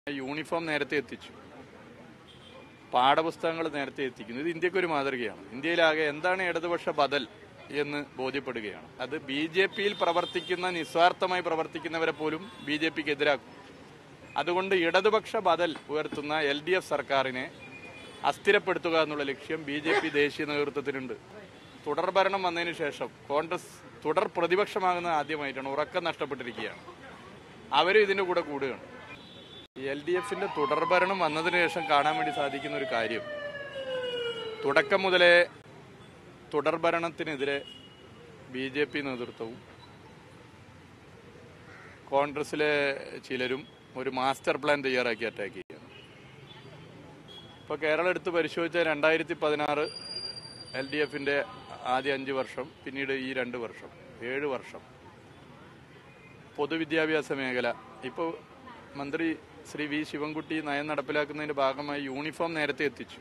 uniform നേരത്തെ എത്തിച്ചു പാഠപുസ്തകങ്ങൾ നേരത്തെ എത്തിക്കുന്നു ഇത് ഇന്ത്യക്ക് ഒരു മാതൃകയാണ് ഇന്ത്യയിലാകെ എന്താണ് ഇടതുപക്ഷ ബദൽ എന്ന് ബോധ്യപ്പെടുകയാണ് അത് ബി ജെ പിയിൽ പ്രവർത്തിക്കുന്ന നിസ്വാർത്ഥമായി പ്രവർത്തിക്കുന്നവരെ പോലും ബി ജെ പിക്ക് എതിരാക്കും അതുകൊണ്ട് ഇടതുപക്ഷ ബദൽ ഉയർത്തുന്ന എൽ ഡി എഫ് സർക്കാരിനെ അസ്ഥിരപ്പെടുത്തുക എന്നുള്ള ലക്ഷ്യം ബി ജെ പി ദേശീയ നേതൃത്വത്തിനുണ്ട് തുടർഭരണം വന്നതിന് ശേഷം കോൺഗ്രസ് തുടർ പ്രതിപക്ഷമാകുന്ന ആദ്യമായിട്ടാണ് ഉറക്കം നഷ്ടപ്പെട്ടിരിക്കുകയാണ് അവരും ഇതിന്റെ കൂടെ കൂടുകയാണ് എൽ ഡി എഫിന്റെ തുടർഭരണം വന്നതിന് ശേഷം കാണാൻ വേണ്ടി സാധിക്കുന്ന ഒരു കാര്യം തുടക്കം മുതലേ തുടർഭരണത്തിനെതിരെ ബി ജെ പി നേതൃത്വവും കോൺഗ്രസിലെ ചിലരും ഒരു മാസ്റ്റർ പ്ലാൻ തയ്യാറാക്കി അറ്റാക്ക് ചെയ്യുകയാണ് ഇപ്പോൾ കേരളം എടുത്ത് പരിശോധിച്ച രണ്ടായിരത്തി പതിനാറ് എൽ ഡി എഫിന്റെ ആദ്യ അഞ്ച് വർഷം പിന്നീട് ഈ രണ്ട് വർഷം ഏഴ് വർഷം പൊതുവിദ്യാഭ്യാസ മേഖല ഇപ്പോൾ മന്ത്രി ശ്രീ വി ശിവൻകുട്ടി നയം നടപ്പിലാക്കുന്നതിന്റെ ഭാഗമായി യൂണിഫോം നേരത്തെ എത്തിച്ചു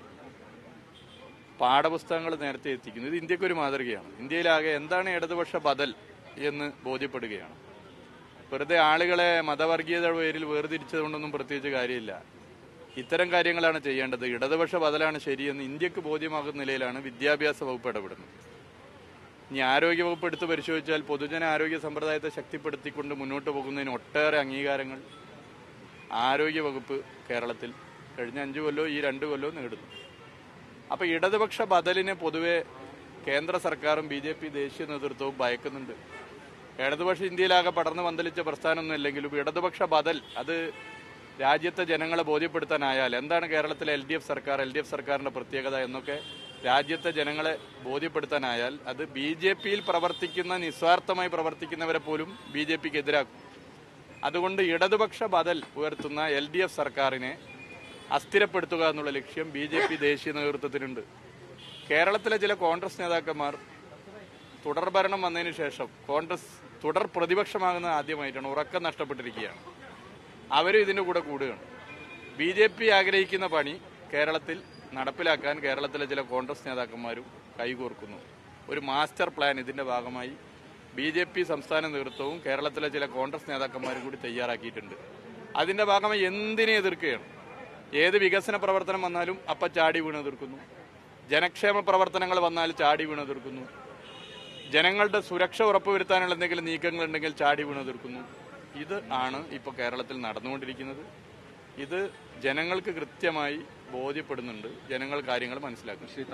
പാഠപുസ്തകങ്ങൾ നേരത്തെ എത്തിക്കുന്നു ഇത് ഇന്ത്യക്ക് ഒരു മാതൃകയാണ് ഇന്ത്യയിലാകെ എന്താണ് ഇടതുപക്ഷ ബദൽ എന്ന് ബോധ്യപ്പെടുകയാണ് വെറുതെ ആളുകളെ മതവർഗീയതയുടെ പേരിൽ വേർതിരിച്ചതുകൊണ്ടൊന്നും പ്രത്യേകിച്ച് കാര്യമില്ല ഇത്തരം കാര്യങ്ങളാണ് ചെയ്യേണ്ടത് ഇടതുപക്ഷ ബദലാണ് ശരിയെന്ന് ഇന്ത്യക്ക് ബോധ്യമാകുന്ന നിലയിലാണ് വിദ്യാഭ്യാസ വകുപ്പ് ഇടപെടുന്നത് ഇനി ആരോഗ്യ വകുപ്പ് എടുത്ത് പരിശോധിച്ചാൽ പൊതുജന ആരോഗ്യ സമ്പ്രദായത്തെ ശക്തിപ്പെടുത്തിക്കൊണ്ട് മുന്നോട്ട് പോകുന്നതിന് ഒട്ടേറെ അംഗീകാരങ്ങൾ ആരോഗ്യ വകുപ്പ് കേരളത്തിൽ കഴിഞ്ഞ അഞ്ചു കൊല്ലവും ഈ രണ്ട് കൊല്ലവും നേടുന്നു അപ്പൊ ഇടതുപക്ഷ ബദലിനെ പൊതുവെ കേന്ദ്ര സർക്കാരും ബി ജെ പി ദേശീയ നേതൃത്വവും ഭയക്കുന്നുണ്ട് ഇടതുപക്ഷ ഇന്ത്യയിലാകെ പടർന്നു പന്തലിച്ച പ്രസ്ഥാനമൊന്നും ഇല്ലെങ്കിലും ഇടതുപക്ഷ ബദൽ അത് രാജ്യത്തെ ജനങ്ങളെ ബോധ്യപ്പെടുത്താനായാൽ എന്താണ് കേരളത്തിലെ എൽ ഡി എഫ് സർക്കാർ എൽ ഡി എഫ് സർക്കാരിന്റെ പ്രത്യേകത എന്നൊക്കെ രാജ്യത്തെ ജനങ്ങളെ ബോധ്യപ്പെടുത്താനായാൽ അത് ബി ജെ പിയിൽ പ്രവർത്തിക്കുന്ന നിസ്വാർത്ഥമായി പ്രവർത്തിക്കുന്നവരെ പോലും ബി ജെ പിക്ക് എതിരാക്കും അതുകൊണ്ട് ഇടതുപക്ഷ ബദൽ ഉയർത്തുന്ന എൽ ഡി എഫ് സർക്കാരിനെ അസ്ഥിരപ്പെടുത്തുക എന്നുള്ള ലക്ഷ്യം ബി ജെ പി ദേശീയ നേതൃത്വത്തിനുണ്ട് കേരളത്തിലെ ചില കോൺഗ്രസ് നേതാക്കന്മാർ തുടർഭരണം വന്നതിന് ശേഷം കോൺഗ്രസ് തുടർ പ്രതിപക്ഷമാകുന്ന ആദ്യമായിട്ടാണ് ഉറക്കം നഷ്ടപ്പെട്ടിരിക്കുകയാണ് അവരും ഇതിന്റെ കൂടെ കൂടുകയാണ് ബി ജെ പി ആഗ്രഹിക്കുന്ന പണി കേരളത്തിൽ നടപ്പിലാക്കാൻ കേരളത്തിലെ ചില കോൺഗ്രസ് നേതാക്കന്മാരും കൈകോർക്കുന്നു ഒരു മാസ്റ്റർ പ്ലാൻ ഇതിന്റെ ഭാഗമായി ബി ജെ പി സംസ്ഥാന നേതൃത്വവും കേരളത്തിലെ ചില കോൺഗ്രസ് നേതാക്കന്മാരും കൂടി തയ്യാറാക്കിയിട്ടുണ്ട് അതിന്റെ ഭാഗമായി എന്തിനെ എതിർക്കുകയാണ് ഏത് വികസന പ്രവർത്തനം വന്നാലും അപ്പ ചാടി വീണ് എതിർക്കുന്നു ജനക്ഷേമ പ്രവർത്തനങ്ങൾ വന്നാൽ ചാടി വീണ് എതിർക്കുന്നു ജനങ്ങളുടെ സുരക്ഷ ഉറപ്പുവരുത്താനുള്ള എന്തെങ്കിലും നീക്കങ്ങൾ ഉണ്ടെങ്കിൽ ചാടി വീണ് എതിർക്കുന്നു ഇത് ആണ് ഇപ്പോൾ കേരളത്തിൽ നടന്നുകൊണ്ടിരിക്കുന്നത് ഇത് ജനങ്ങൾക്ക് കൃത്യമായി ബോധ്യപ്പെടുന്നുണ്ട് ജനങ്ങൾ കാര്യങ്ങൾ മനസ്സിലാക്കുന്നു